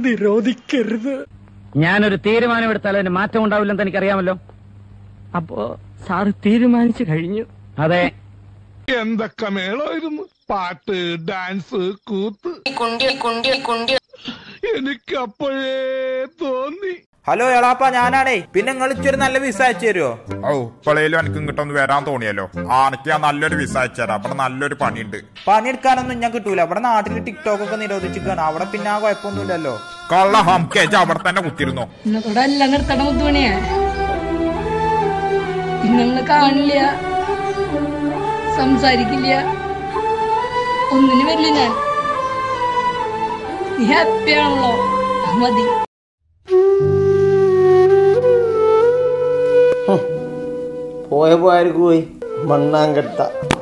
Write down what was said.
നിരോധിക്കരുത് ഞാനൊരു തീരുമാനമെടുത്താൽ അതിന് മാറ്റം ഉണ്ടാവില്ലെന്ന് എനിക്കറിയാമല്ലോ അപ്പോ സാറ് തീരുമാനിച്ചു കഴിഞ്ഞു അതെ എന്തൊക്കെ മേളമായിരുന്നു പാട്ട് ഡാൻസ് കൂത്ത് എനിക്ക് അപ്പോഴേ തോന്നി ഹലോ എളാപ്പ ഞാനാണേ പിന്നെ നിങ്ങൾ ഇച്ചൊരു നല്ല വിസ അയച്ചു തരുമോ ഓ ഇപ്പോഴേലും എനിക്ക് ഇങ്ങോട്ടൊന്ന് വരാൻ തോന്നിയല്ലോ ആ എനിക്ക് ഞാൻ നല്ലൊരു വിസ അയച്ചുതരാം അവിടെ നല്ലൊരു പണിയുണ്ട് പണിയെടുക്കാനൊന്നും ഞാൻ കിട്ടൂല ഇവിടെ നാട്ടിൽ ടിക്ടോക്ക് ഒക്കെ നിരോധിച്ചിരിക്കാണ് അവിടെ പിന്നെ ആ കുഴപ്പമൊന്നുമില്ലല്ലോ കള്ള ഹംകേജ് അവിടെ തന്നെ കുത്തിരുന്നു ഇന്നത്തോടെ എല്ലാം നിർത്തണ മുത്തുമണിയാ പിന്നെ നമ്മള് കാണില്ല സംസാരിക്കില്ല ഒന്നിനും വരില്ല ഞാൻ നീ ഹാപ്പി ആണല്ലോ മതി പോയ പോയാർക്ക് പോയി മണ്ണാങ്കട്ട